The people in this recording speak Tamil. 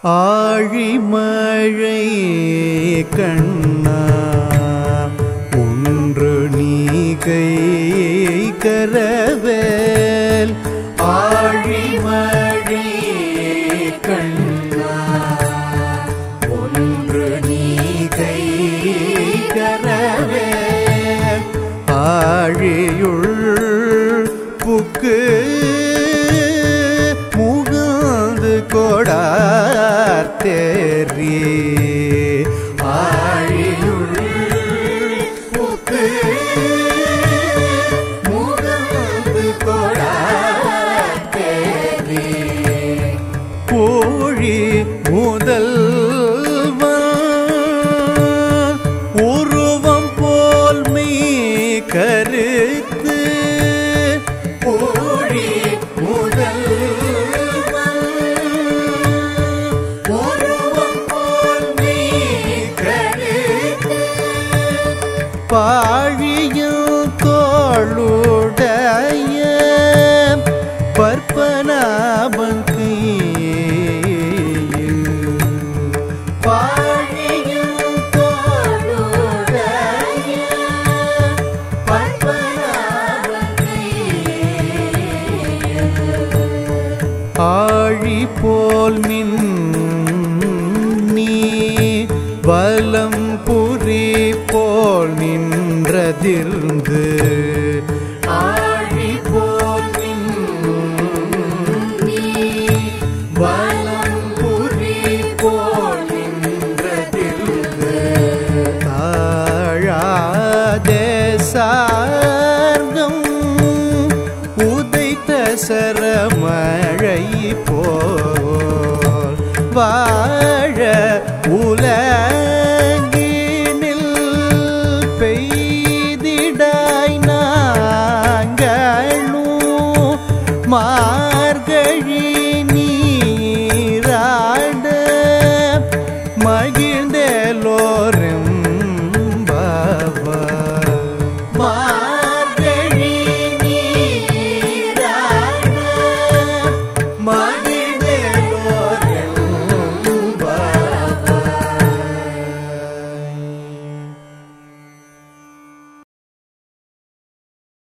ஆழிமழை கண்ணா ஒன்று நீ கை கரவேல் ஆழிமழை கண்ணா ஒன்று நீ கை கரவேல் ஆழியுள் புக்கு முகந்து கொடார் தேரி ஆழியுள் புக்கு முகந்து கொடார் தேரி கோழி முதல்வன் உருவம் போல் மெய் கருத்து கோழி முதல்வன் உருவம் போல் மெய் கருத்து பாழியும் தோளுடைய பற்பனாபந்தி பாழியும் தோளுடைய ஆழி போல் மின் நீ வலம் புரி போல் நின்றதிர்ந்து ஆழி போல் மின் நீ வலம் புரி போல் நின்றதிர்ந்து தாழாதே சார்கம் உதைத்த சரமழை போல் வாழ உல